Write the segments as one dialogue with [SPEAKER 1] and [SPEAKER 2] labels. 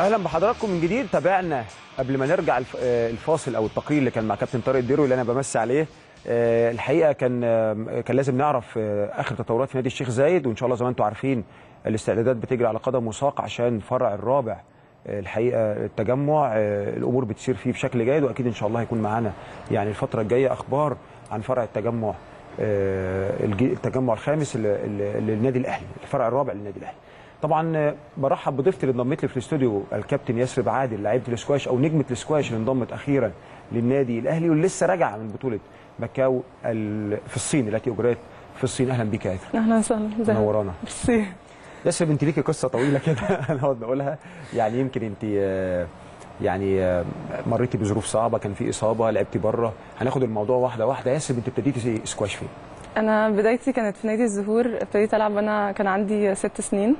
[SPEAKER 1] اهلا بحضراتكم من جديد تابعنا قبل ما نرجع الف- آه، الفاصل او التقرير اللي كان مع كابتن طارق الديرو اللي انا بمسي عليه آه، الحقيقه كان آه، كان لازم نعرف آه، اخر تطورات في نادي الشيخ زايد وان شاء الله زي ما انتم عارفين الاستعدادات بتجري على قدم وساق عشان الفرع الرابع آه، الحقيقه التجمع آه، الامور بتسير فيه بشكل جيد واكيد ان شاء الله هيكون معانا يعني الفتره الجايه اخبار عن فرع التجمع آه، الجي- التجمع الخامس ل- ل- للنادي الاهلي الفرع الرابع للنادي الاهلي طبعا آه، برحب بضيفتي اللي انضمت لي في الاستوديو الكابتن ياسر عادل لعيبه الاسكواش او نجمه الاسكواش اللي انضمت اخيرا للنادي الاهلي واللي لسه راجعه من بطوله ماكاو ال- في الصين التي اجريت في الصين اهلا بيك يا ياسر
[SPEAKER 2] اهلا وسهلا ازيك
[SPEAKER 1] منورانا
[SPEAKER 2] ميرسي
[SPEAKER 1] ياسر انت ليكي قصه طويله كده هنقعد نقولها يعني يمكن انت آه، يعني آه، مريتي بظروف صعبه كان في اصابه لعبتي بره هناخد الموضوع واحده واحده ياسر انت ابتديتي سكواش فين؟
[SPEAKER 2] انا بدايتي كانت في نادي الزهور ابتديت العب وانا كان عندي ست سنين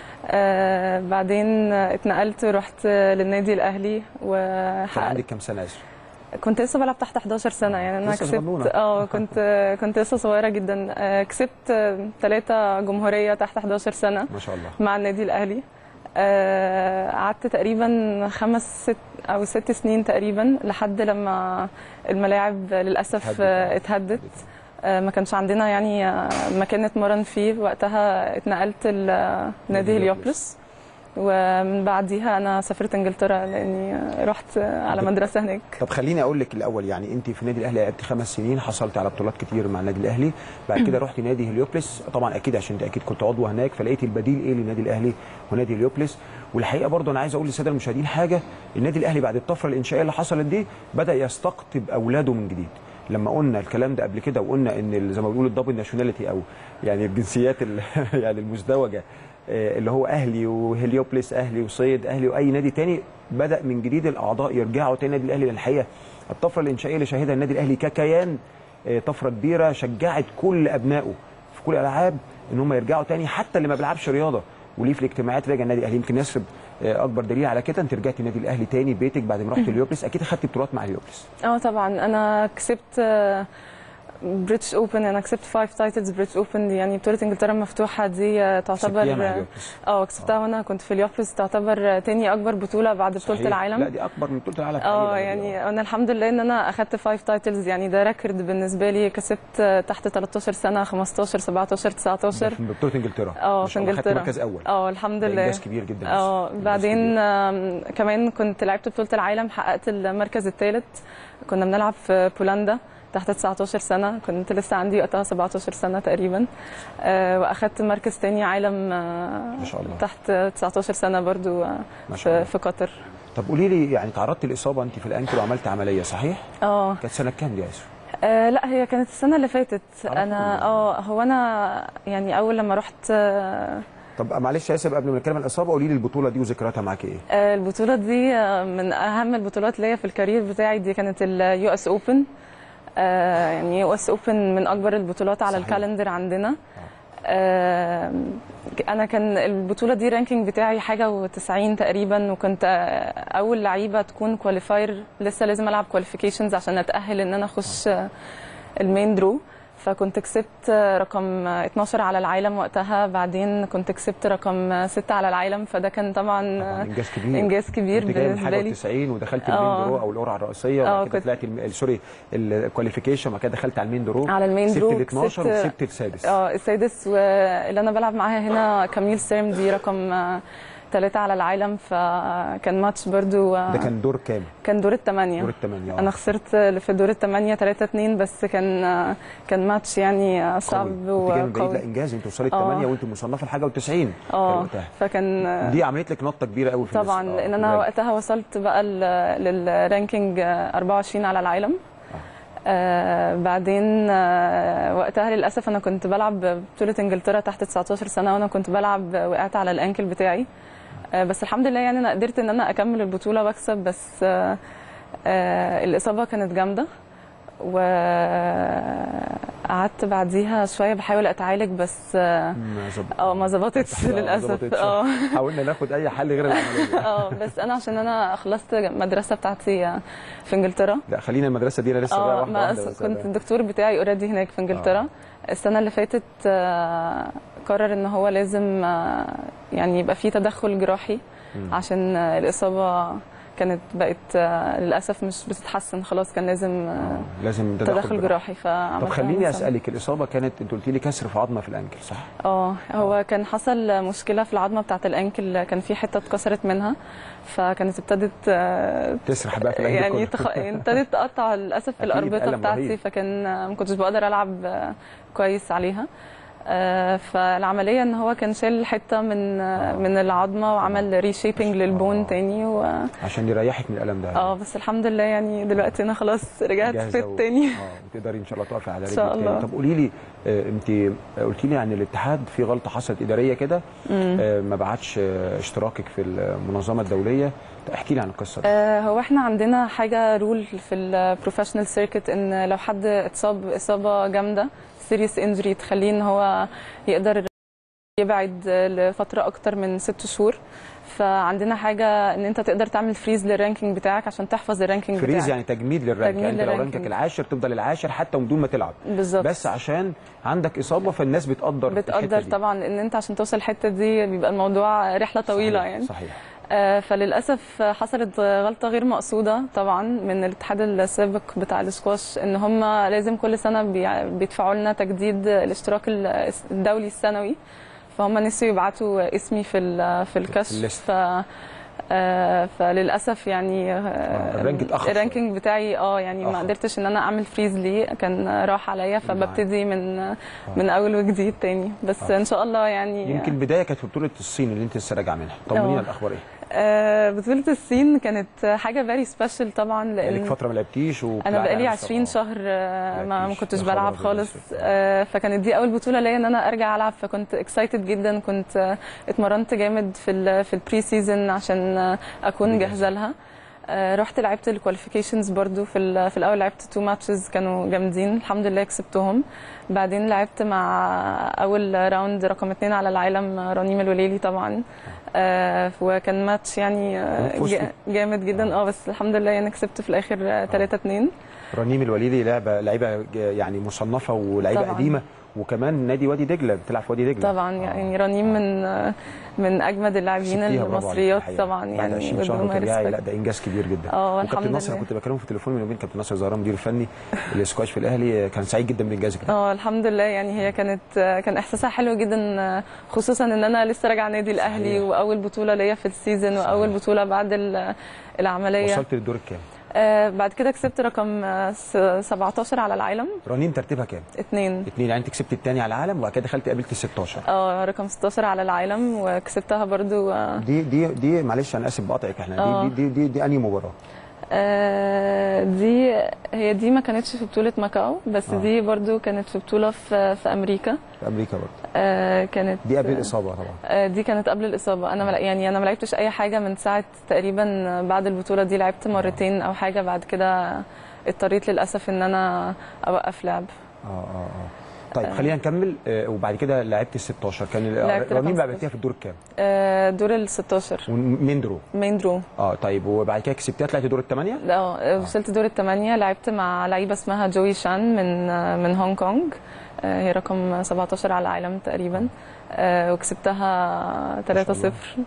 [SPEAKER 2] آه بعدين اتنقلت ورحت للنادي الاهلي
[SPEAKER 1] كان
[SPEAKER 2] وكنت
[SPEAKER 1] عندك كام سنه ياسر؟
[SPEAKER 2] لسه بلعب تحت 11 سنه يعني انا
[SPEAKER 1] لسه
[SPEAKER 2] كسبت
[SPEAKER 1] صغنونة.
[SPEAKER 2] اه كنت كنت لسه صغيره جدا آه كسبت ثلاثه جمهوريه تحت 11 سنه
[SPEAKER 1] ما شاء الله
[SPEAKER 2] مع النادي الاهلي آه، قعدت تقريبا خمس ست او ست سنين تقريبا لحد لما الملاعب للاسف
[SPEAKER 1] اتهدت.
[SPEAKER 2] آه، اتهدت آه، ما كانش عندنا يعني آه، مكان نتمرن فيه وقتها اتنقلت لنادي
[SPEAKER 1] نادي
[SPEAKER 2] هليوبلس ومن بعديها انا سافرت انجلترا لاني آه، رحت آه، على مدرسه هناك
[SPEAKER 1] طب خليني اقول لك الاول يعني انت في النادي الاهلي لعبت خمس سنين حصلت على بطولات كتير مع النادي الاهلي بعد كده رحت نادي هليوبلس طبعا اكيد عشان انت اكيد كنت عضو هناك فلقيت البديل ايه للنادي الاهلي ونادي هليوبلس والحقيقه برضه انا عايز اقول للساده المشاهدين حاجه النادي الاهلي بعد الطفره الانشائيه اللي حصلت دي بدا يستقطب اولاده من جديد لما قلنا الكلام ده قبل كده وقلنا ان ال- زي ما بيقولوا الدبل ناشوناليتي او يعني الجنسيات ال- يعني المزدوجه آه، اللي هو اهلي وهليوبلس اهلي وصيد اهلي واي نادي تاني بدا من جديد الاعضاء يرجعوا تاني النادي الاهلي لان الحقيقه الطفره الانشائيه اللي شهدها النادي الاهلي ككيان آه، طفره كبيره شجعت كل ابنائه في كل الالعاب ان هم يرجعوا تاني حتى اللي ما بيلعبش رياضه وليه في الاجتماعات راجع النادي الاهلي يمكن يسرب آه، اكبر دليل على كده انت رجعت النادي الاهلي تاني بيتك بعد ما رحت اليوبلس اكيد خدت بطولات مع اليوبلس
[SPEAKER 2] اه طبعا انا كسبت بريتش اوبن انا كسبت فايف تايتلز بريتش اوبن دي يعني بطوله انجلترا المفتوحه دي آه، تعتبر
[SPEAKER 1] كسبتيها مع اليوبلس
[SPEAKER 2] اه كسبتها وانا كنت في اليوبلس تعتبر تاني اكبر بطوله بعد بطوله
[SPEAKER 1] صحيح.
[SPEAKER 2] العالم
[SPEAKER 1] لا دي اكبر من بطوله العالم
[SPEAKER 2] اه
[SPEAKER 1] حقيقة.
[SPEAKER 2] يعني انا الحمد لله ان انا اخدت فايف تايتلز يعني ده ريكورد بالنسبه لي كسبت آه، تحت 13 سنه 15 17
[SPEAKER 1] ده
[SPEAKER 2] 19
[SPEAKER 1] في بطوله انجلترا
[SPEAKER 2] اه
[SPEAKER 1] ما
[SPEAKER 2] في
[SPEAKER 1] شاء الله خدت
[SPEAKER 2] انجلترا
[SPEAKER 1] مركز اول
[SPEAKER 2] اه الحمد
[SPEAKER 1] ده
[SPEAKER 2] لله
[SPEAKER 1] انجاز كبير جدا
[SPEAKER 2] اه
[SPEAKER 1] إنجاز
[SPEAKER 2] بعدين
[SPEAKER 1] كبير.
[SPEAKER 2] آم، كمان كنت لعبت بطولة العالم حققت المركز الثالث كنا بنلعب في بولندا تحت 19 سنة كنت لسه عندي وقتها 17 سنة تقريبا آه، واخدت مركز تاني عالم آه،
[SPEAKER 1] ما شاء الله
[SPEAKER 2] تحت 19 سنة برضو آه،
[SPEAKER 1] ما شاء
[SPEAKER 2] في,
[SPEAKER 1] الله
[SPEAKER 2] في قطر
[SPEAKER 1] طب قولي لي يعني تعرضت لاصابه انت في الانكل وعملت عمليه صحيح؟
[SPEAKER 2] اه
[SPEAKER 1] كانت سنه كام دي يا ياسر؟
[SPEAKER 2] آه، لا هي كانت السنة اللي فاتت
[SPEAKER 1] على طول.
[SPEAKER 2] انا اه هو انا يعني اول لما رحت آه،
[SPEAKER 1] طب معلش يا ياسر قبل ما نتكلم عن الاصابه قولي لي البطوله دي وذكرياتها معاك ايه؟
[SPEAKER 2] آه، البطولة دي آه، من أهم البطولات ليا في الكارير بتاعي دي كانت اليو اس اوبن يعني يو اس اوبن من أكبر البطولات على
[SPEAKER 1] صحيح.
[SPEAKER 2] الكالندر عندنا آه، أنا كان البطولة دي رانكينج بتاعي حاجة و90 تقريبا وكنت آه، أول لعيبة تكون كواليفاير لسه لازم ألعب كواليفيكيشنز عشان أتأهل إن أنا أخش آه، المين درو فكنت كسبت رقم 12 على العالم وقتها بعدين كنت كسبت رقم 6 على العالم فده كان
[SPEAKER 1] طبعا
[SPEAKER 2] طبعا
[SPEAKER 1] انجاز كبير
[SPEAKER 2] انجاز كبير
[SPEAKER 1] انت جاي من
[SPEAKER 2] بالنسبه
[SPEAKER 1] حاجه
[SPEAKER 2] لي
[SPEAKER 1] 90 ودخلت
[SPEAKER 2] آه.
[SPEAKER 1] المين درو او القرعه الرئيسيه
[SPEAKER 2] آه،
[SPEAKER 1] وبعد كده
[SPEAKER 2] كنت-
[SPEAKER 1] طلعت الم... سوري الكواليفيكيشن وبعد كده دخلت على المين درو
[SPEAKER 2] على المين درو
[SPEAKER 1] سبت ال 12
[SPEAKER 2] كسبت-
[SPEAKER 1] وسبت السادس
[SPEAKER 2] اه السادس واللي انا بلعب معاها هنا كميل سيرم دي رقم ثلاثة على العالم فكان ماتش برضو آه،
[SPEAKER 1] ده كان دور كام؟
[SPEAKER 2] كان دور الثمانية
[SPEAKER 1] دور الثمانيه
[SPEAKER 2] انا خسرت في دور الثمانية 3 2 بس كان آه، كان ماتش يعني آه، صعب
[SPEAKER 1] انت جاي من بعيد لا
[SPEAKER 2] وقوي
[SPEAKER 1] انجاز انت وصلت
[SPEAKER 2] آه.
[SPEAKER 1] 8 وانت مصنفه لحاجه و90
[SPEAKER 2] اه فكان آه،
[SPEAKER 1] دي عملت لك نطه كبيره قوي في
[SPEAKER 2] طبعا
[SPEAKER 1] الناس. آه،
[SPEAKER 2] لان انا
[SPEAKER 1] الرانك.
[SPEAKER 2] وقتها وصلت بقى ل- للرانكينج آه، 24 على العالم آه بعدين آه وقتها للاسف انا كنت بلعب بطوله انجلترا تحت 19 سنه وانا كنت بلعب وقعت على الانكل بتاعي آه بس الحمد لله يعني انا قدرت ان انا اكمل البطوله واكسب بس آه آه الاصابه كانت جامده وقعدت بعديها شويه بحاول اتعالج بس اه
[SPEAKER 1] ما ظبط-
[SPEAKER 2] آه، ما ظبطتش
[SPEAKER 1] آه، ما
[SPEAKER 2] للاسف
[SPEAKER 1] ظبطتش.
[SPEAKER 2] اه
[SPEAKER 1] حاولنا ناخد اي حل غير العمليه
[SPEAKER 2] اه بس انا عشان انا خلصت المدرسه بتاعتي في انجلترا
[SPEAKER 1] لا خلينا المدرسه دي انا لسه بقى
[SPEAKER 2] اه
[SPEAKER 1] واحده
[SPEAKER 2] ما
[SPEAKER 1] واحده
[SPEAKER 2] أص-
[SPEAKER 1] بس
[SPEAKER 2] كنت
[SPEAKER 1] أنا-
[SPEAKER 2] الدكتور بتاعي اوريدي هناك في انجلترا السنه اللي فاتت آه، قرر ان هو لازم آه، يعني يبقى في تدخل جراحي عشان آه، الاصابه كانت بقت آه، للاسف مش بتتحسن خلاص كان لازم آه،
[SPEAKER 1] لازم
[SPEAKER 2] تدخل جراحي فعملتها
[SPEAKER 1] طب خليني
[SPEAKER 2] من سنة.
[SPEAKER 1] اسالك الاصابه كانت انت قلت لي كسر في عظمه في الانكل صح؟
[SPEAKER 2] اه هو كان حصل مشكله في العظمه بتاعه الانكل كان في حته اتكسرت منها فكانت ابتدت آه،
[SPEAKER 1] تسرح بقى في الانكل
[SPEAKER 2] يعني
[SPEAKER 1] كله.
[SPEAKER 2] تخ... ابتدت تقطع للاسف في
[SPEAKER 1] أكيد،
[SPEAKER 2] الاربطه
[SPEAKER 1] ألم
[SPEAKER 2] بتاعتي
[SPEAKER 1] رهيب.
[SPEAKER 2] فكان ما كنتش بقدر العب آه، كويس عليها آه، فالعمليه ان هو كان شال حته من آه، من العظمه وعمل ريشيبنج للبون
[SPEAKER 1] آه.
[SPEAKER 2] تاني و...
[SPEAKER 1] عشان يريحك من الالم ده
[SPEAKER 2] اه بس الحمد لله يعني دلوقتي انا خلاص رجعت
[SPEAKER 1] جاهزة
[SPEAKER 2] فيت
[SPEAKER 1] و-
[SPEAKER 2] تاني
[SPEAKER 1] اه وتقدري ان شاء الله تقفي على
[SPEAKER 2] إن
[SPEAKER 1] رجلك
[SPEAKER 2] شاء الله.
[SPEAKER 1] تاني طب قولي لي آه، انت قلتي لي عن الاتحاد في غلطه حصلت اداريه كده آه، ما بعتش آه، اشتراكك في المنظمه الدوليه احكي لي عن القصه دي
[SPEAKER 2] آه، هو احنا عندنا حاجه رول في البروفيشنال سيركت ان لو حد اتصاب اصابه جامده سيريس انجري تخليه ان هو يقدر يبعد لفتره اكتر من ست شهور فعندنا حاجه ان انت تقدر تعمل فريز للرانكينج بتاعك عشان تحفظ الرانكينج
[SPEAKER 1] فريز
[SPEAKER 2] بتاعك
[SPEAKER 1] يعني تجميد للرانك
[SPEAKER 2] تجميد
[SPEAKER 1] يعني انت لو
[SPEAKER 2] للرانكينج.
[SPEAKER 1] رانكك العاشر تفضل العاشر حتى بدون ما تلعب
[SPEAKER 2] بالظبط
[SPEAKER 1] بس عشان عندك اصابه فالناس بتقدر الحتة
[SPEAKER 2] بتقدر
[SPEAKER 1] دي.
[SPEAKER 2] طبعا ان انت عشان توصل الحته دي بيبقى الموضوع رحله طويله
[SPEAKER 1] صحيح.
[SPEAKER 2] يعني
[SPEAKER 1] صحيح
[SPEAKER 2] آه، فللاسف حصلت غلطه غير مقصوده طبعا من الاتحاد السابق بتاع الاسكواش ان هم لازم كل سنه بيع- بيدفعوا لنا تجديد الاشتراك ال- الدولي السنوي فهم نسيوا يبعتوا اسمي في ال- في الكشف
[SPEAKER 1] الليست.
[SPEAKER 2] ف آه، فللاسف يعني آه،
[SPEAKER 1] الرانك اتأخر شوية.
[SPEAKER 2] الرانكينج بتاعي اه يعني ما
[SPEAKER 1] اتأخر.
[SPEAKER 2] قدرتش ان انا اعمل فريز ليه كان راح عليا فببتدي من من اول وجديد تاني بس
[SPEAKER 1] آه.
[SPEAKER 2] ان شاء الله يعني
[SPEAKER 1] يمكن البدايه كانت في بطوله الصين اللي انت لسه راجعه منها طمنينا
[SPEAKER 2] اه.
[SPEAKER 1] الاخبار ايه
[SPEAKER 2] آه، بطولة الصين كانت حاجة فيري سبيشال طبعا
[SPEAKER 1] بقالك
[SPEAKER 2] لأن
[SPEAKER 1] فتره ما لعبتيش و
[SPEAKER 2] أنا بقالي 20 شهر آه، ما ما
[SPEAKER 1] لعبتيش.
[SPEAKER 2] كنتش
[SPEAKER 1] يا خبر
[SPEAKER 2] بلعب
[SPEAKER 1] أبيض
[SPEAKER 2] خالص
[SPEAKER 1] أسود.
[SPEAKER 2] آه، فكانت دي أول بطولة ليا إن أنا أرجع ألعب فكنت اكسايتد جدا كنت آه، اتمرنت جامد في ال في البري سيزون عشان آه، أكون
[SPEAKER 1] جاهزة.
[SPEAKER 2] جاهزة لها آه، رحت لعبت الكواليفيكيشنز برضو في ال- في الاول لعبت تو ماتشز كانوا جامدين الحمد لله كسبتهم بعدين لعبت مع اول راوند رقم اتنين على العالم رنيم الوليلي طبعا آه، وكان ماتش يعني آه،
[SPEAKER 1] فزتوا؟
[SPEAKER 2] جا- جامد جدا اه بس الحمد لله يعني كسبت في الاخر 3 2
[SPEAKER 1] رنيم الوليدي لعبه لعيبه ج- يعني مصنفه ولعيبه
[SPEAKER 2] طبعاً.
[SPEAKER 1] قديمه وكمان نادي وادي دجله بتلعب في وادي دجله
[SPEAKER 2] طبعا
[SPEAKER 1] آه.
[SPEAKER 2] يعني رنيم من آه، من اجمد اللاعبين
[SPEAKER 1] كسبتيها، برافو عليك
[SPEAKER 2] المصريات
[SPEAKER 1] الحقيقة.
[SPEAKER 2] طبعا
[SPEAKER 1] بعد
[SPEAKER 2] يعني
[SPEAKER 1] 20 شهر
[SPEAKER 2] بدون ما
[SPEAKER 1] وترجعي لا
[SPEAKER 2] respect.
[SPEAKER 1] ده انجاز كبير جدا
[SPEAKER 2] اه
[SPEAKER 1] وكابتن
[SPEAKER 2] الحمد
[SPEAKER 1] نصر
[SPEAKER 2] لله
[SPEAKER 1] كنت بكلمه في التليفون من يومين كابتن نصر زهران مدير الفني الاسكواش في الاهلي كان سعيد جدا بانجازك ده
[SPEAKER 2] اه الحمد لله يعني هي كانت كان احساسها حلو جدا خصوصا ان انا لسه راجعه نادي الاهلي
[SPEAKER 1] صحيح.
[SPEAKER 2] واول بطوله ليا في السيزون واول
[SPEAKER 1] صحيح.
[SPEAKER 2] بطوله بعد ال- العمليه
[SPEAKER 1] وصلت للدور الكام
[SPEAKER 2] آه بعد كده كسبت رقم آه، س- 17 على العالم
[SPEAKER 1] رنيم ترتيبها كام؟
[SPEAKER 2] اتنين
[SPEAKER 1] اثنين يعني انت كسبت الثاني على العالم وبعد كده دخلت قابلت ال 16
[SPEAKER 2] اه رقم 16 على العالم وكسبتها برضو آه
[SPEAKER 1] دي دي دي معلش انا اسف بقطعك احنا
[SPEAKER 2] آه.
[SPEAKER 1] دي دي دي, دي انهي مباراه؟
[SPEAKER 2] آه، دي هي دي ما كانتش في بطولة ماكاو بس
[SPEAKER 1] آه.
[SPEAKER 2] دي برضو كانت في بطولة في, في أمريكا
[SPEAKER 1] في امريكا برضه
[SPEAKER 2] آه، كانت
[SPEAKER 1] دي قبل الاصابه طبعا
[SPEAKER 2] آه، دي كانت قبل الإصابة أنا ملا- يعني أنا ما لعبتش أي حاجة من ساعة تقريبا بعد البطولة دي لعبت مرتين أو حاجة بعد كده اضطريت للأسف إن أنا أوقف لعب
[SPEAKER 1] اه اه اه طيب خلينا نكمل آه وبعد كده لعبت ال 16 كان
[SPEAKER 2] لعبت
[SPEAKER 1] رنيم
[SPEAKER 2] رقم
[SPEAKER 1] لعبتيها في الدور الكام؟
[SPEAKER 2] آه، دور ال 16
[SPEAKER 1] ومين درو؟
[SPEAKER 2] مين درو
[SPEAKER 1] اه طيب وبعد كده كسبتيها طلعتي دور الثمانيه؟
[SPEAKER 2] اه وصلت دور الثمانية لعبت مع لعيبة اسمها جوي شان من من هونج كونج آه، هي رقم 17 على العالم تقريبا آه، وكسبتها 3-0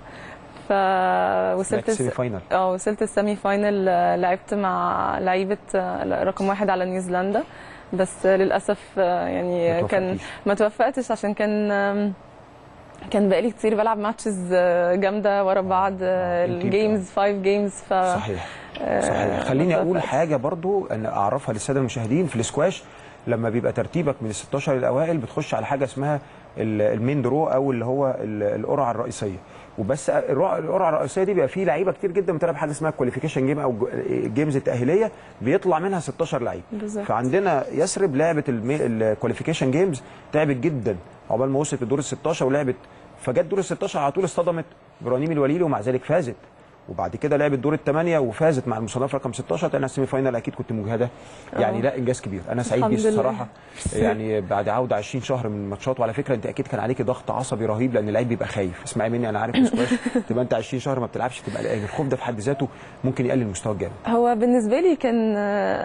[SPEAKER 2] فوصلت
[SPEAKER 1] لعبت سيمي
[SPEAKER 2] الس-
[SPEAKER 1] فاينل
[SPEAKER 2] اه وصلت السيمي فاينل آه، لعبت مع لعيبة آه، رقم واحد على نيوزيلندا بس آه، للأسف آه، يعني
[SPEAKER 1] ما
[SPEAKER 2] كان
[SPEAKER 1] توفقتيش.
[SPEAKER 2] ما توفقتش عشان كان آم، كان بقالي كتير بلعب ماتشز جامده ورا بعض
[SPEAKER 1] آه، يمكن
[SPEAKER 2] الجيمز 5 جيمز ف
[SPEAKER 1] صحيح
[SPEAKER 2] آه،
[SPEAKER 1] صحيح خليني
[SPEAKER 2] ما
[SPEAKER 1] اقول
[SPEAKER 2] توفقتش.
[SPEAKER 1] حاجه برضو ان اعرفها للساده المشاهدين في الاسكواش لما بيبقى ترتيبك من ال 16 الاوائل بتخش على حاجه اسمها ال- المين درو او اللي هو ال- القرعه الرئيسيه وبس الرع- القرعه الرئيسيه دي بيبقى فيه لعيبه كتير جدا بتلعب حاجه اسمها كواليفيكيشن جيم او جو- الجيمز التاهيليه بيطلع منها 16 لعيب
[SPEAKER 2] بالظبط.
[SPEAKER 1] فعندنا يثرب لعبت الكواليفيكيشن جيمز تعبت جدا عقبال ما وصلت الدور ال 16 ولعبت فجت دور ال 16 على طول اصطدمت برنيم الوليلي ومع ذلك فازت وبعد كده لعبت دور الثمانيه وفازت مع المصنف رقم 16 طلعنا السيمي فاينل اكيد كنت مجهده يعني
[SPEAKER 2] آه.
[SPEAKER 1] لا انجاز كبير انا سعيد بيه
[SPEAKER 2] الحمد لله.
[SPEAKER 1] الصراحه يعني بعد عوده 20 شهر من الماتشات وعلى فكره انت اكيد كان عليكي ضغط عصبي رهيب لان اللعيب بيبقى خايف اسمعي مني انا عارف السكواش تبقى انت 20 شهر ما بتلعبش تبقى قلقان الخوف ده في حد ذاته ممكن يقلل مستوى الجامد
[SPEAKER 2] هو بالنسبه لي كان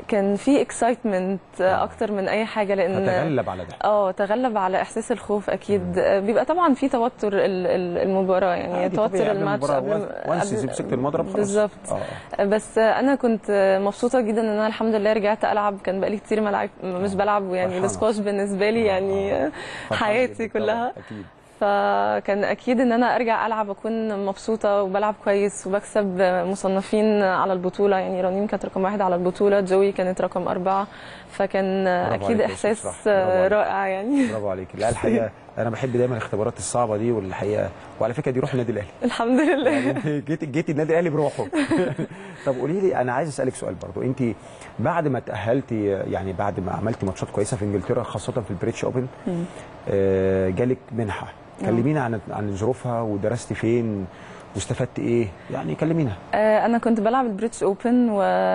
[SPEAKER 2] كان في اكسايتمنت اكتر من اي حاجه لان
[SPEAKER 1] فتغلب على ده
[SPEAKER 2] اه تغلب على احساس الخوف اكيد آه، بيبقى طبعا في توتر ال- ال- المباراه يعني
[SPEAKER 1] عادي
[SPEAKER 2] توتر
[SPEAKER 1] طبيعي قبل
[SPEAKER 2] الماتش
[SPEAKER 1] المباراة.
[SPEAKER 2] قبل-
[SPEAKER 1] وانس
[SPEAKER 2] قبل-
[SPEAKER 1] مسكت المضرب خلاص
[SPEAKER 2] بالظبط
[SPEAKER 1] اه
[SPEAKER 2] بس انا كنت مبسوطه جدا ان انا الحمد لله رجعت العب كان بقالي كتير ما لعب مش بلعب يعني
[SPEAKER 1] فرحانة.
[SPEAKER 2] السكواش بالنسبه لي يعني
[SPEAKER 1] فرحان
[SPEAKER 2] حياتي
[SPEAKER 1] جداً طبعاً،
[SPEAKER 2] كلها
[SPEAKER 1] اكيد
[SPEAKER 2] فكان اكيد ان انا ارجع العب اكون مبسوطه وبلعب كويس وبكسب مصنفين على البطوله يعني رنيم كانت رقم واحد على البطوله جوي كانت رقم اربعه فكان
[SPEAKER 1] برافو
[SPEAKER 2] اكيد
[SPEAKER 1] عليك يا أستاذ
[SPEAKER 2] احساس
[SPEAKER 1] صح، برافو عليك.
[SPEAKER 2] رائع يعني
[SPEAKER 1] برافو عليك لا الحقيقه انا بحب دايما الاختبارات الصعبه دي والحقيقه وعلى فكره دي روح النادي الاهلي
[SPEAKER 2] الحمد لله
[SPEAKER 1] يعني انت جيت جيت النادي الاهلي بروحه طب قولي لي انا عايز اسالك سؤال برضو انت بعد ما تاهلتي يعني بعد ما عملتي ماتشات كويسه في انجلترا خاصه في البريتش اوبن آه، جالك منحه كلمينا عن عن ظروفها ودرستي فين واستفدت ايه يعني كلمينا
[SPEAKER 2] آه، انا كنت بلعب البريتش اوبن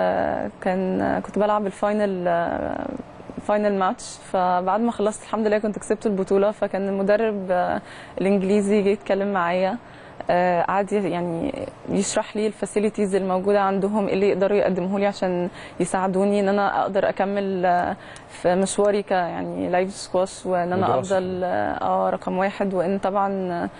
[SPEAKER 2] وكان كنت بلعب الفاينل آه، فاينل ماتش فبعد ما خلصت الحمد لله كنت كسبت البطوله فكان المدرب آه، الانجليزي جه يتكلم معايا آه، قعد يعني يشرح لي الفاسيلتيز الموجوده عندهم إيه اللي يقدروا يقدموه لي عشان يساعدوني ان انا اقدر اكمل آه، في مشواري ك يعني لايف سكواش وان انا
[SPEAKER 1] ودراسة.
[SPEAKER 2] افضل اه رقم واحد وان طبعا آه،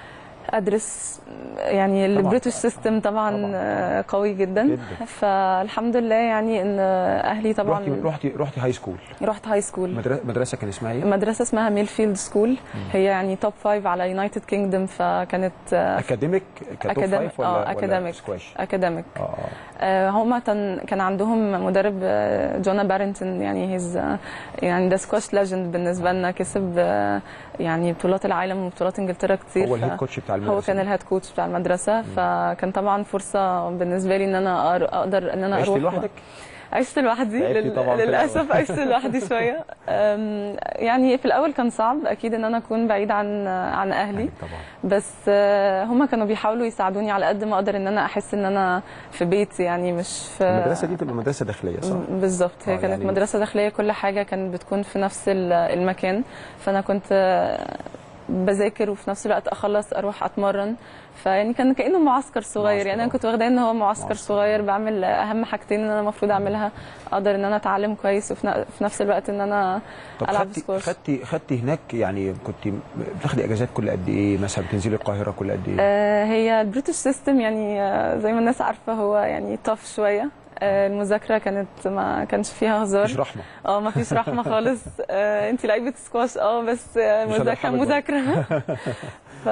[SPEAKER 2] ادرس يعني
[SPEAKER 1] طبعاً.
[SPEAKER 2] البريتش سيستم طبعا,
[SPEAKER 1] طبعاً.
[SPEAKER 2] آه، قوي جدا
[SPEAKER 1] جدا.
[SPEAKER 2] فالحمد لله يعني ان اهلي طبعا
[SPEAKER 1] رحتي رحتي رحتي هاي سكول
[SPEAKER 2] رحت هاي سكول
[SPEAKER 1] مدرسه مدرسه كان اسمها ايه؟
[SPEAKER 2] مدرسه اسمها ميلفيلد سكول هي يعني توب فايف على يونايتد كينجدوم فكانت
[SPEAKER 1] اكاديميك كتوب
[SPEAKER 2] أكاديميك،
[SPEAKER 1] فايف ولا
[SPEAKER 2] آه،
[SPEAKER 1] ولا
[SPEAKER 2] أكاديميك.
[SPEAKER 1] سكواش؟
[SPEAKER 2] اكاديميك
[SPEAKER 1] اه اه
[SPEAKER 2] هما كان كان عندهم مدرب آه، جونا بارنتون يعني هيز يعني ده سكواش ليجند بالنسبه لنا كسب آه، يعني بطولات العالم وبطولات انجلترا كتير
[SPEAKER 1] هو
[SPEAKER 2] ف-
[SPEAKER 1] الهيد كوتش بتاع المدرسه
[SPEAKER 2] هو كان الهيد كوتش بتاع المدرسه فكان طبعا فرصه بالنسبه لي ان انا أر- اقدر ان انا
[SPEAKER 1] عشتي
[SPEAKER 2] اروح
[SPEAKER 1] لوحدك؟
[SPEAKER 2] عشت لوحدي
[SPEAKER 1] تعبتي
[SPEAKER 2] لل...
[SPEAKER 1] طبعاً في
[SPEAKER 2] للاسف عشت لوحدي شويه أم، يعني في الاول كان صعب اكيد ان انا اكون بعيد عن عن اهلي
[SPEAKER 1] طبعا
[SPEAKER 2] بس آه، هما كانوا بيحاولوا يساعدوني على قد ما اقدر ان انا احس ان انا في بيتي يعني مش في
[SPEAKER 1] المدرسه دي بتبقى مدرسه داخليه صح؟
[SPEAKER 2] بالظبط هي
[SPEAKER 1] آه،
[SPEAKER 2] كانت
[SPEAKER 1] يعني-
[SPEAKER 2] مدرسه داخليه كل حاجه كانت بتكون في نفس ال- المكان فانا كنت آه، بذاكر وفي نفس الوقت اخلص اروح اتمرن فيعني كان كانه معسكر صغير
[SPEAKER 1] معسكر،
[SPEAKER 2] يعني انا
[SPEAKER 1] آه.
[SPEAKER 2] كنت واخداه ان هو معسكر
[SPEAKER 1] معسكر.
[SPEAKER 2] صغير بعمل اهم حاجتين ان انا المفروض اعملها اقدر ان انا اتعلم كويس وفي ن- في نفس الوقت ان انا
[SPEAKER 1] طب
[SPEAKER 2] العب
[SPEAKER 1] خدتي
[SPEAKER 2] سكواش
[SPEAKER 1] خدتي خدتي هناك يعني كنت بتاخدي اجازات كل قد ايه مثلا بتنزلي القاهره كل قد ايه؟
[SPEAKER 2] آه، هي البريتش سيستم يعني آه، زي ما الناس عارفه هو يعني طف شويه آه، المذاكره كانت ما كانش فيها هزار
[SPEAKER 1] مش رحمه
[SPEAKER 2] اه ما فيش رحمه خالص آه، انت لعيبه سكواش اه بس آه،
[SPEAKER 1] مش
[SPEAKER 2] مذاكره
[SPEAKER 1] هنرحمك بقى.
[SPEAKER 2] مذاكره ف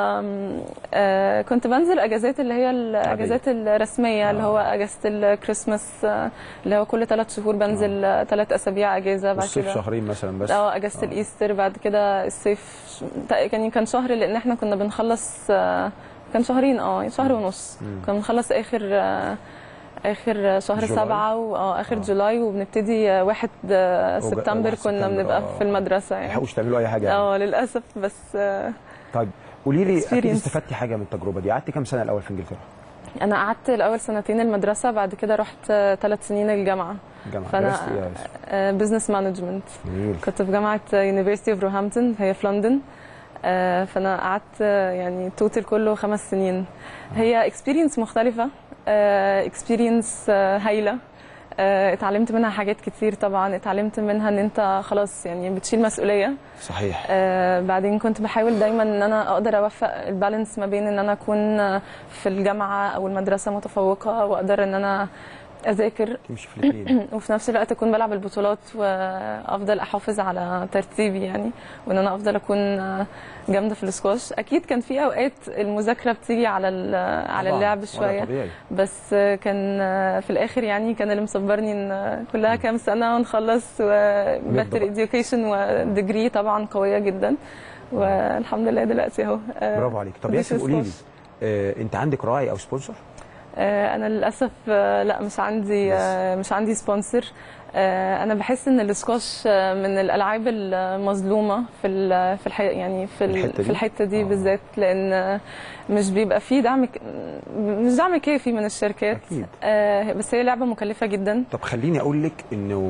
[SPEAKER 2] آه، كنت بنزل اجازات اللي هي الاجازات الرسميه اللي هو اجازه الكريسماس آه، اللي هو كل ثلاث شهور بنزل ثلاث اسابيع اجازه بعد
[SPEAKER 1] والصيف
[SPEAKER 2] كده
[SPEAKER 1] شهرين مثلا بس
[SPEAKER 2] اه اجازه
[SPEAKER 1] آه.
[SPEAKER 2] الايستر بعد كده الصيف ش- تق- كان كان شهر لان احنا كنا بنخلص آه، كان شهرين اه شهر ونص
[SPEAKER 1] مم.
[SPEAKER 2] كنا بنخلص اخر آه، اخر شهر
[SPEAKER 1] جولاي.
[SPEAKER 2] سبعة واه اخر
[SPEAKER 1] آه.
[SPEAKER 2] جولاي وبنبتدي آه، واحد آه،
[SPEAKER 1] أوج-
[SPEAKER 2] سبتمبر
[SPEAKER 1] واحد
[SPEAKER 2] كنا
[SPEAKER 1] سبتمبر،
[SPEAKER 2] بنبقى
[SPEAKER 1] آه.
[SPEAKER 2] في المدرسه
[SPEAKER 1] ما
[SPEAKER 2] يعني
[SPEAKER 1] تلحقوش تعملوا اي حاجه يعني.
[SPEAKER 2] اه للاسف بس آه،
[SPEAKER 1] طيب قولي لي اكيد
[SPEAKER 2] Experience.
[SPEAKER 1] استفدتي حاجه من التجربه دي قعدتي كام سنه الاول في انجلترا؟
[SPEAKER 2] انا قعدت الاول سنتين المدرسه بعد كده رحت ثلاث سنين الجامعه
[SPEAKER 1] الجامعه
[SPEAKER 2] فأنا-
[SPEAKER 1] درستي ايه يا يوسف؟
[SPEAKER 2] بزنس مانجمنت
[SPEAKER 1] جميل
[SPEAKER 2] كنت في جامعة يونيفرسيتي اوف روهامبتون هي في لندن آه، فانا قعدت آه، يعني توتال كله خمس سنين هي اكسبيرينس مختلفة اكسبيرينس هايلة آه، اتعلمت منها حاجات كتير طبعا اتعلمت منها ان انت خلاص يعني بتشيل مسؤولية
[SPEAKER 1] صحيح
[SPEAKER 2] آه، بعدين كنت بحاول دايما ان انا اقدر اوفق البالانس ما بين ان انا اكون آه، في الجامعة او المدرسة متفوقة واقدر ان انا اذاكر
[SPEAKER 1] تمشي في الاثنين
[SPEAKER 2] وفي نفس الوقت اكون بلعب البطولات وافضل احافظ على ترتيبي يعني وان انا افضل اكون جامده في السكواش اكيد كان في اوقات المذاكره بتيجي على ال- على
[SPEAKER 1] طبعاً،
[SPEAKER 2] اللعب
[SPEAKER 1] وده
[SPEAKER 2] شويه
[SPEAKER 1] طبيعي
[SPEAKER 2] بس كان في الاخر يعني كان اللي مصبرني ان كلها كام سنه ونخلص وبتر
[SPEAKER 1] بقى.
[SPEAKER 2] اديوكيشن وديجري طبعا قويه جدا والحمد لله دلوقتي اهو آه،
[SPEAKER 1] برافو عليك طب
[SPEAKER 2] بديش
[SPEAKER 1] ياسر قولي لي
[SPEAKER 2] سكواش.
[SPEAKER 1] آه، انت عندك راعي او سبونسر؟
[SPEAKER 2] آه، انا للاسف آه، لا مش عندي
[SPEAKER 1] بس.
[SPEAKER 2] آه، مش عندي سبونسر آه، انا بحس ان السكواش آه، من الالعاب المظلومه في ال- في الح... يعني في ال-
[SPEAKER 1] الحتة دي؟
[SPEAKER 2] في الحته دي
[SPEAKER 1] آه.
[SPEAKER 2] بالذات لان آه، مش بيبقى فيه دعم ك- مش دعم كافي من الشركات
[SPEAKER 1] أكيد.
[SPEAKER 2] آه، بس هي لعبه مكلفه جدا
[SPEAKER 1] طب خليني اقول لك انه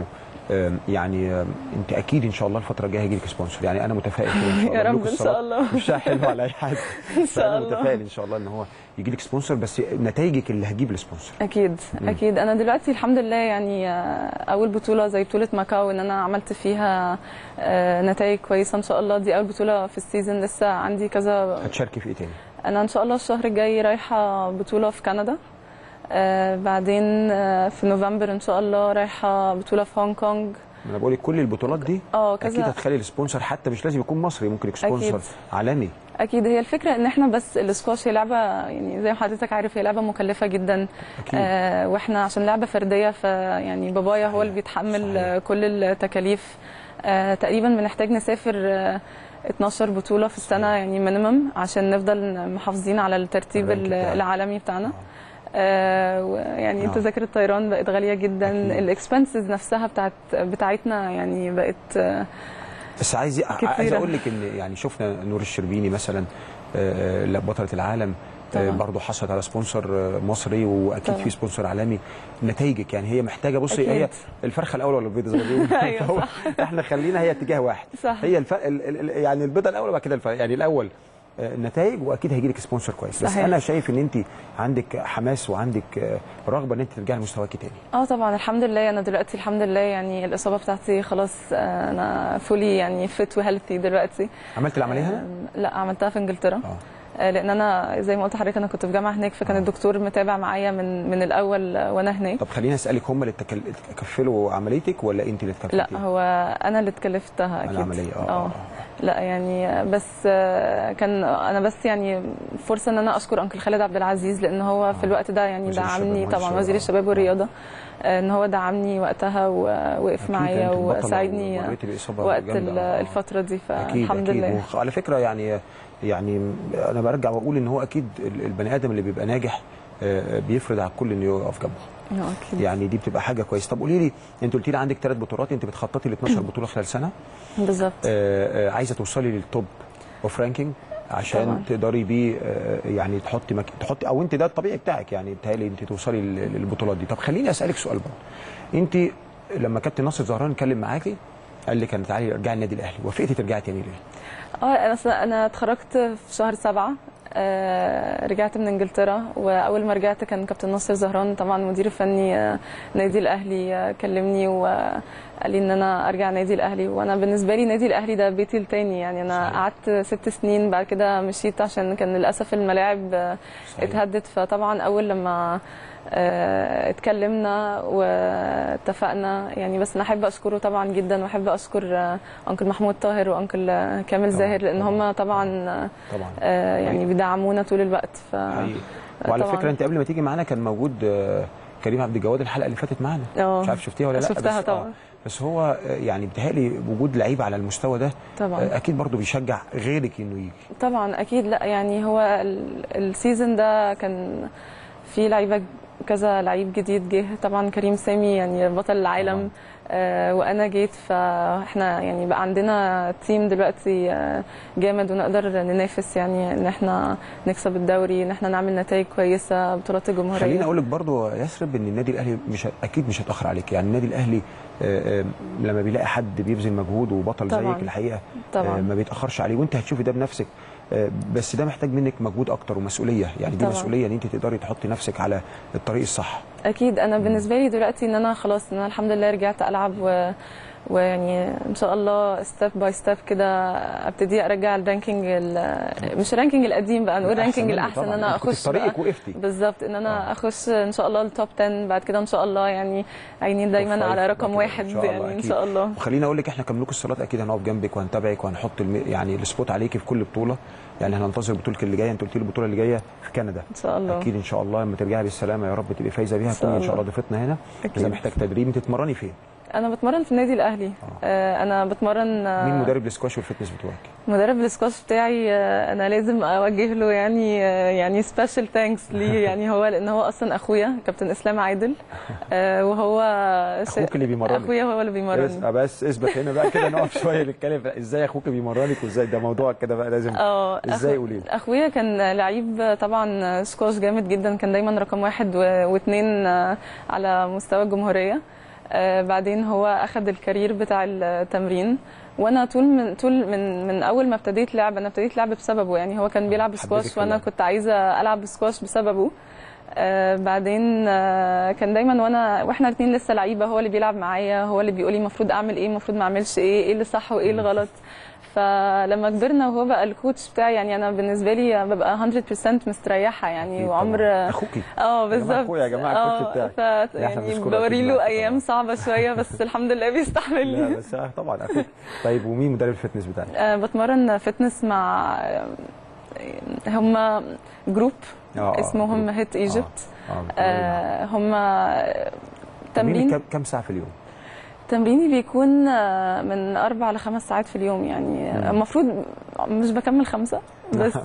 [SPEAKER 1] آم، يعني آم، انت اكيد ان شاء الله الفتره الجايه هيجي لك سبونسر يعني انا متفائل كده ان شاء الله
[SPEAKER 2] يا رب
[SPEAKER 1] ملوك
[SPEAKER 2] إن شاء
[SPEAKER 1] الصلاة
[SPEAKER 2] الله.
[SPEAKER 1] مش حلو على اي حد
[SPEAKER 2] ان شاء
[SPEAKER 1] فانا
[SPEAKER 2] الله
[SPEAKER 1] متفائل ان شاء الله ان هو يجي لك سبونسر بس نتائجك اللي هتجيب السبونسر
[SPEAKER 2] اكيد اكيد انا دلوقتي الحمد لله يعني آه، اول بطوله زي بطوله ماكاو ان انا عملت فيها نتائج كويسه ان شاء الله دي اول بطوله في السيزون لسه عندي كذا
[SPEAKER 1] هتشاركي في ايه تاني؟
[SPEAKER 2] انا ان شاء الله الشهر الجاي رايحه بطوله في كندا آه، بعدين آه، في نوفمبر ان شاء الله رايحه بطوله في هونج كونج
[SPEAKER 1] انا بقول لك كل البطولات دي
[SPEAKER 2] اه
[SPEAKER 1] اكيد
[SPEAKER 2] كذا
[SPEAKER 1] هتخلي السبونسر حتى مش لازم يكون مصري ممكن يكون سبونسر
[SPEAKER 2] أكيد.
[SPEAKER 1] عالمي
[SPEAKER 2] اكيد هي الفكره ان احنا بس الاسكواش هي لعبه يعني زي ما حضرتك عارف هي لعبه مكلفه جدا
[SPEAKER 1] اكيد
[SPEAKER 2] آه واحنا عشان لعبه فرديه فيعني بابايا هو
[SPEAKER 1] صحيح.
[SPEAKER 2] اللي بيتحمل
[SPEAKER 1] صحيح.
[SPEAKER 2] آه، كل التكاليف آه تقريبا بنحتاج نسافر آه 12 بطوله في السنه
[SPEAKER 1] صحيح.
[SPEAKER 2] يعني مينيمم عشان نفضل محافظين على الترتيب
[SPEAKER 1] الرانك بتاعك.
[SPEAKER 2] العالمي بتاعنا
[SPEAKER 1] آه.
[SPEAKER 2] آه و- يعني
[SPEAKER 1] نعم.
[SPEAKER 2] تذاكر الطيران بقت غاليه جدا
[SPEAKER 1] أكيد.
[SPEAKER 2] الاكسبنسز نفسها بتاعت بتاعتنا يعني بقت آه
[SPEAKER 1] بس عايز عايز
[SPEAKER 2] كتيرة.
[SPEAKER 1] اقول لك ان يعني شفنا نور الشربيني مثلا آه، آه، بطله العالم آه،
[SPEAKER 2] طبعا.
[SPEAKER 1] برضه حصلت على سبونسر آه، مصري واكيد
[SPEAKER 2] طبعا.
[SPEAKER 1] في سبونسر عالمي نتائجك يعني هي محتاجه بصي
[SPEAKER 2] أكيد.
[SPEAKER 1] هي الفرخه الاول ولا البيضه زي ما بيقولوا
[SPEAKER 2] أيوة
[SPEAKER 1] فهو احنا خلينا هي اتجاه واحد
[SPEAKER 2] صح
[SPEAKER 1] هي الف... ال... ال... ال- يعني البيضه الاول وبعد كده الف... يعني الاول آه، النتائج واكيد هيجي لك سبونسر كويس بس
[SPEAKER 2] صحيح.
[SPEAKER 1] انا شايف ان انت عندك حماس وعندك آه، رغبه ان انت ترجعي لمستواكي تاني
[SPEAKER 2] اه طبعا الحمد لله انا دلوقتي الحمد لله يعني الاصابه بتاعتي خلاص آه، انا فولي يعني فيت وهيلثي دلوقتي
[SPEAKER 1] عملت العمليه هنا؟
[SPEAKER 2] آم، لا عملتها في انجلترا
[SPEAKER 1] اه
[SPEAKER 2] آه، لان انا زي ما قلت لحضرتك انا كنت في جامعه هناك فكان
[SPEAKER 1] آه.
[SPEAKER 2] الدكتور متابع معايا من من الاول آه، وانا هناك
[SPEAKER 1] طب خليني اسالك هم اللي تكل... تكفلوا عمليتك ولا انت اللي تكفلتي؟
[SPEAKER 2] لا هو انا اللي اتكلفتها اكيد
[SPEAKER 1] العمليه اه,
[SPEAKER 2] اه
[SPEAKER 1] آه.
[SPEAKER 2] لا يعني بس آه، كان انا بس يعني فرصه ان انا اشكر انكل خالد عبد العزيز لان هو في الوقت ده يعني
[SPEAKER 1] وزير الشباب
[SPEAKER 2] دعمني
[SPEAKER 1] والرياضة.
[SPEAKER 2] طبعا وزير الشباب والرياضه آه، ان هو دعمني وقتها ووقف
[SPEAKER 1] أكيد
[SPEAKER 2] معايا
[SPEAKER 1] أنت البطلة
[SPEAKER 2] وساعدني
[SPEAKER 1] ومريتي بإصابة
[SPEAKER 2] وقت
[SPEAKER 1] جامدة.
[SPEAKER 2] ال-
[SPEAKER 1] آه.
[SPEAKER 2] الفتره دي
[SPEAKER 1] اكيد
[SPEAKER 2] فالحمد
[SPEAKER 1] اكيد
[SPEAKER 2] لله
[SPEAKER 1] وخ- على فكره يعني يعني انا برجع واقول ان هو اكيد ال- البني ادم اللي بيبقى ناجح آه، بيفرض على الكل انه يقف جنبه
[SPEAKER 2] آه، اكيد
[SPEAKER 1] يعني دي بتبقى حاجه كويسه طب قولي لي انت قلت لي عندك ثلاث بطولات انت بتخططي ل 12 بطوله خلال سنه
[SPEAKER 2] بالظبط
[SPEAKER 1] آه، آه، عايزه توصلي للتوب اوف رانكينج عشان
[SPEAKER 2] طبعاً.
[SPEAKER 1] تقدري بيه آه، يعني تحطي مك... تحطي او انت ده الطبيعي بتاعك يعني بتهيألي انت توصلي لل- للبطولات دي طب خليني اسالك سؤال برضه انت لما كابتن ناصر زهران اتكلم معاكي قال لك انا تعالي ارجعي النادي الاهلي وافقتي ترجعي تاني ليه؟
[SPEAKER 2] اه انا أصلاً انا اتخرجت في شهر سبعة آه رجعت من انجلترا واول ما رجعت كان كابتن ناصر زهران طبعا مدير الفني آه نادي الاهلي آه كلمني وقال لي ان انا ارجع نادي الاهلي وانا بالنسبه لي نادي الاهلي ده بيتي التاني يعني انا
[SPEAKER 1] صحيح.
[SPEAKER 2] قعدت ست سنين بعد كده مشيت عشان كان للاسف الملاعب آه
[SPEAKER 1] صحيح.
[SPEAKER 2] اتهدت فطبعا اول لما آه، اتكلمنا واتفقنا يعني بس انا احب اشكره طبعا جدا واحب اشكر آه، انكل محمود طاهر وانكل آه، كامل
[SPEAKER 1] طبعاً،
[SPEAKER 2] زاهر لان
[SPEAKER 1] طبعاً.
[SPEAKER 2] هم طبعا آه،
[SPEAKER 1] طبعا
[SPEAKER 2] آه، يعني
[SPEAKER 1] حقيقي.
[SPEAKER 2] بيدعمونا طول الوقت ف
[SPEAKER 1] حقيقي. وعلى
[SPEAKER 2] طبعاً.
[SPEAKER 1] فكره انت قبل ما تيجي معانا كان موجود آه، كريم عبد الجواد الحلقه اللي فاتت معانا
[SPEAKER 2] اه
[SPEAKER 1] مش عارف شفتيها ولا لا
[SPEAKER 2] شفتها
[SPEAKER 1] بس
[SPEAKER 2] طبعاً.
[SPEAKER 1] بس هو آه، يعني بيتهيألي وجود لعيبه على المستوى ده
[SPEAKER 2] طبعا
[SPEAKER 1] آه، اكيد برضو بيشجع غيرك انه يجي
[SPEAKER 2] طبعا اكيد لا يعني هو ال- السيزون ده كان في لعيبه كذا لعيب جديد جه طبعا كريم سامي يعني بطل العالم آه وانا جيت فاحنا يعني بقى عندنا تيم دلوقتي آه جامد ونقدر ننافس يعني ان احنا نكسب الدوري ان احنا نعمل نتائج كويسه بطولات الجمهوريه
[SPEAKER 1] خليني اقول لك برضو يا يسرب ان النادي الاهلي مش ه- اكيد مش هيتاخر عليك يعني النادي الاهلي آه، آه، لما بيلاقي حد بيبذل مجهود وبطل
[SPEAKER 2] طبعاً.
[SPEAKER 1] زيك الحقيقه
[SPEAKER 2] طبعاً.
[SPEAKER 1] آه، ما بيتاخرش عليه وانت هتشوفي ده بنفسك آه، بس ده محتاج منك مجهود اكتر ومسؤوليه يعني دي
[SPEAKER 2] طبعاً.
[SPEAKER 1] مسؤوليه ان انت تقدري تحطي نفسك على الطريق الصح
[SPEAKER 2] اكيد انا بالنسبه لي دلوقتي ان انا خلاص ان انا الحمد لله رجعت العب و ويعني ان شاء الله ستيب باي ستيب كده ابتدي ارجع الرانكينج ال- مش الرانكينج القديم بقى نقول
[SPEAKER 1] الأحسن
[SPEAKER 2] الرانكينج
[SPEAKER 1] منه
[SPEAKER 2] الاحسن ان
[SPEAKER 1] طبعاً.
[SPEAKER 2] انا
[SPEAKER 1] أنت كنت في
[SPEAKER 2] اخش
[SPEAKER 1] طريقك
[SPEAKER 2] بقى
[SPEAKER 1] وقفتي
[SPEAKER 2] بالظبط ان انا
[SPEAKER 1] آه.
[SPEAKER 2] اخش ان شاء الله التوب 10 بعد كده ان شاء الله يعني عينين دايما
[SPEAKER 1] فايف
[SPEAKER 2] على
[SPEAKER 1] بعد
[SPEAKER 2] رقم
[SPEAKER 1] كده
[SPEAKER 2] واحد
[SPEAKER 1] إن شاء الله
[SPEAKER 2] يعني ان
[SPEAKER 1] أكيد.
[SPEAKER 2] شاء الله
[SPEAKER 1] وخليني اقول لك احنا كملوك الصالات اكيد هنقف جنبك وهنتابعك وهنحط الم... يعني السبوت عليكي في كل بطوله يعني هننتظر بطولتك اللي جايه انت قلت لي البطوله اللي جايه في كندا
[SPEAKER 2] ان شاء الله
[SPEAKER 1] اكيد ان شاء الله لما ترجعي بالسلامه يا رب تبقي فايزه بيها
[SPEAKER 2] إن شاء
[SPEAKER 1] كوني ان شاء الله
[SPEAKER 2] الله.
[SPEAKER 1] ضيفتنا هنا
[SPEAKER 2] أكيد.
[SPEAKER 1] اذا محتاج تدريب تتمرني فين
[SPEAKER 2] انا بتمرن في النادي الاهلي آه انا بتمرن آه،
[SPEAKER 1] مين مدرب السكواش والفتنس بتوعك
[SPEAKER 2] مدرب السكواش بتاعي آه، انا لازم اوجه له يعني آه، يعني سبيشال ثانكس ليه يعني هو لان هو اصلا اخويا كابتن اسلام عادل آه، وهو ش-
[SPEAKER 1] اخوك اللي بيمرنك
[SPEAKER 2] اخويا هو اللي
[SPEAKER 1] بس,
[SPEAKER 2] بيمرني
[SPEAKER 1] بس اثبت هنا بقى كده نقف شويه نتكلم في ازاي اخوك بيمرنك وازاي ده موضوع كده بقى لازم
[SPEAKER 2] اه
[SPEAKER 1] ازاي
[SPEAKER 2] أخو-
[SPEAKER 1] قولي لي
[SPEAKER 2] اخويا كان لعيب طبعا سكواش جامد جدا كان دايما رقم واحد و- واثنين آه، على مستوى الجمهوريه آه، بعدين هو اخذ الكارير بتاع التمرين وانا طول من طول من من اول ما ابتديت لعب انا ابتديت لعب بسببه يعني هو كان بيلعب
[SPEAKER 1] حبيتك
[SPEAKER 2] سكواش
[SPEAKER 1] في
[SPEAKER 2] وانا
[SPEAKER 1] اللعب.
[SPEAKER 2] كنت عايزه العب سكواش بسببه آه بعدين آه كان دايما وانا واحنا الاثنين لسه لعيبه هو اللي بيلعب معايا هو اللي بيقول لي المفروض اعمل ايه المفروض ما اعملش ايه ايه اللي صح وايه اللي غلط فلما كبرنا وهو بقى الكوتش بتاعي يعني انا بالنسبه لي ببقى 100% مستريحه يعني
[SPEAKER 1] أكيد
[SPEAKER 2] وعمر
[SPEAKER 1] طبعاً. اخوكي
[SPEAKER 2] اه
[SPEAKER 1] يا جماعة
[SPEAKER 2] بالظبط
[SPEAKER 1] أخويا يا جماعة الكوتش بتاعي.
[SPEAKER 2] ف
[SPEAKER 1] لا، إحنا
[SPEAKER 2] يعني
[SPEAKER 1] بنشكرك
[SPEAKER 2] بوري
[SPEAKER 1] أكيد
[SPEAKER 2] له
[SPEAKER 1] معاك
[SPEAKER 2] ايام
[SPEAKER 1] طبعاً.
[SPEAKER 2] صعبه شويه بس الحمد لله
[SPEAKER 1] لا
[SPEAKER 2] بيستحملني
[SPEAKER 1] بس آه، طبعا اخوك طيب ومين مدرب الفتنس بتاعك؟
[SPEAKER 2] آه، بتمرن فتنس مع هم جروب
[SPEAKER 1] آه، آه،
[SPEAKER 2] اسمهم
[SPEAKER 1] جروب.
[SPEAKER 2] هيت ايجيبت
[SPEAKER 1] اه
[SPEAKER 2] هم
[SPEAKER 1] تمرين
[SPEAKER 2] تمرين
[SPEAKER 1] كم كم ساعه في اليوم؟
[SPEAKER 2] تمريني بيكون آه، من اربع لخمس ساعات في اليوم يعني
[SPEAKER 1] مم.
[SPEAKER 2] المفروض مش بكمل خمسه بس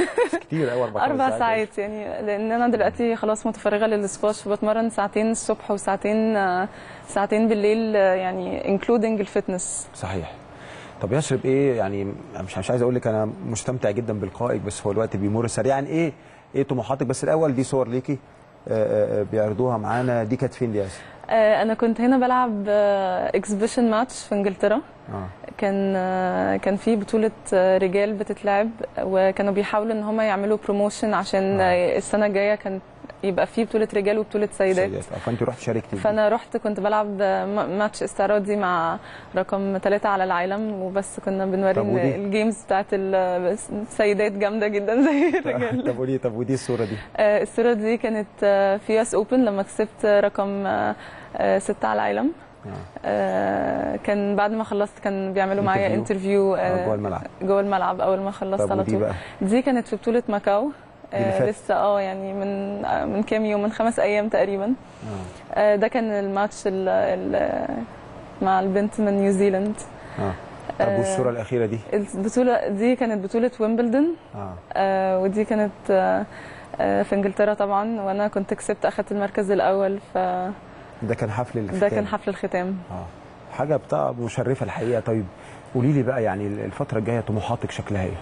[SPEAKER 1] كتير قوي اربع خمس
[SPEAKER 2] اربع ساعات يعني لان انا دلوقتي خلاص متفرغه للسكواش فبتمرن ساعتين الصبح وساعتين آه، ساعتين بالليل آه، يعني انكلودنج الفتنس
[SPEAKER 1] صحيح طب يشرب ايه يعني مش مش عايز اقول لك انا مستمتع جدا بلقائك بس هو الوقت بيمر سريعا ايه ايه طموحاتك بس الاول دي صور ليكي آه، آه، بيعرضوها معانا دي كانت فين دي يا ياسر؟
[SPEAKER 2] آه، انا كنت هنا بلعب اكسبيشن ماتش في انجلترا
[SPEAKER 1] اه
[SPEAKER 2] كان آه، كان في بطولة آه، رجال بتتلعب وكانوا بيحاولوا ان هم يعملوا بروموشن عشان
[SPEAKER 1] آه.
[SPEAKER 2] آه، السنة الجاية كان يبقى في بطولة رجال وبطولة سيدات
[SPEAKER 1] سيدات. آه، فانت رحت شاركتي
[SPEAKER 2] فانا رحت كنت بلعب آه، م- ماتش استعراضي مع رقم ثلاثة على العالم وبس كنا بنوري
[SPEAKER 1] طب
[SPEAKER 2] إن
[SPEAKER 1] ودي؟
[SPEAKER 2] الجيمز بتاعت ال- السيدات جامدة جدا زي الرجال
[SPEAKER 1] طب قولي طب ودي الصوره دي
[SPEAKER 2] آه، الصورة دي كانت آه، في اس اوبن لما كسبت رقم آه، آه، ستة على العالم
[SPEAKER 1] اه
[SPEAKER 2] آه، كان بعد ما خلصت كان بيعملوا معايا
[SPEAKER 1] Interview.
[SPEAKER 2] انترفيو
[SPEAKER 1] آه، جوه الملعب
[SPEAKER 2] جوه الملعب اول ما خلصت
[SPEAKER 1] طب
[SPEAKER 2] على
[SPEAKER 1] ودي
[SPEAKER 2] طول
[SPEAKER 1] بقى
[SPEAKER 2] دي كانت في بطوله ماكاو
[SPEAKER 1] دي اللي
[SPEAKER 2] آه
[SPEAKER 1] فاتت.
[SPEAKER 2] لسه اه يعني من آه من كام يوم من خمس ايام تقريبا
[SPEAKER 1] اه
[SPEAKER 2] آه ده كان الماتش ال ال مع البنت من نيوزيلاند
[SPEAKER 1] اه طب
[SPEAKER 2] آه،
[SPEAKER 1] والصوره الاخيره دي
[SPEAKER 2] البطوله دي كانت بطوله ويمبلدون
[SPEAKER 1] اه
[SPEAKER 2] آه ودي كانت آه آه في انجلترا طبعا وانا كنت كسبت اخدت المركز الاول فده
[SPEAKER 1] ده كان حفل الختام
[SPEAKER 2] كان حفل الختام
[SPEAKER 1] اه حاجه بتاع مشرفه الحقيقه طيب قولي لي بقى يعني الفتره الجايه طموحاتك شكلها ايه؟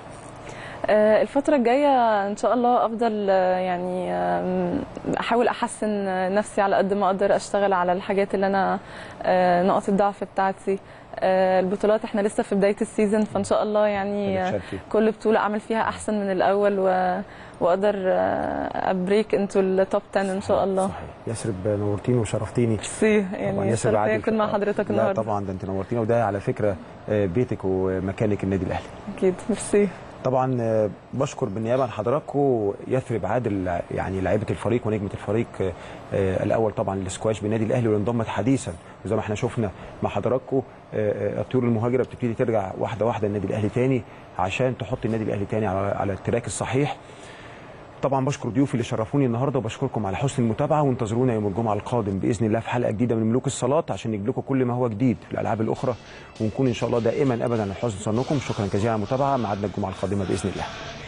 [SPEAKER 2] آه، الفترة الجاية إن شاء الله أفضل آه، يعني آم، أحاول أحسن آه، نفسي على قد ما أقدر أشتغل على الحاجات اللي أنا آه، نقط الضعف بتاعتي آه، البطولات إحنا لسه في بداية السيزون فإن شاء الله يعني آه،
[SPEAKER 1] بتشاركي
[SPEAKER 2] كل بطولة أعمل فيها أحسن من الأول و... وأقدر أبريك انتو التوب 10 إن شاء الله
[SPEAKER 1] صحيح يسرب نورتيني وشرفتيني
[SPEAKER 2] ميرسي
[SPEAKER 1] طبعاً
[SPEAKER 2] يعني
[SPEAKER 1] ياسر
[SPEAKER 2] شرف
[SPEAKER 1] عادل.
[SPEAKER 2] أكون مع حضرتك
[SPEAKER 1] لا
[SPEAKER 2] النهاردة
[SPEAKER 1] طبعا ده انت نورتينا وده على فكره آه، بيتك ومكانك النادي الاهلي
[SPEAKER 2] أكيد ميرسي
[SPEAKER 1] طبعا آه، بشكر بالنيابه عن حضراتكم يثرب عادل يعني لاعيبه الفريق ونجمه الفريق آه، آه، الاول طبعا للسكواش بالنادي الاهلي واللي انضمت حديثا وزي ما احنا شفنا مع حضراتكم آه، آه، الطيور المهاجره بتبتدي ترجع واحده واحده النادي الاهلي تاني عشان تحط النادي الاهلي تاني على على التراك الصحيح طبعا بشكر ضيوفي اللي شرفوني النهارده وبشكركم على حسن المتابعه وانتظرونا يوم الجمعه القادم باذن الله في حلقه جديده من ملوك الصلاه عشان نجيب لكم كل ما هو جديد في الالعاب الاخرى ونكون ان شاء الله دائما ابدا على حسن ظنكم شكرا جزيلا على المتابعه ميعادنا الجمعه القادمه باذن الله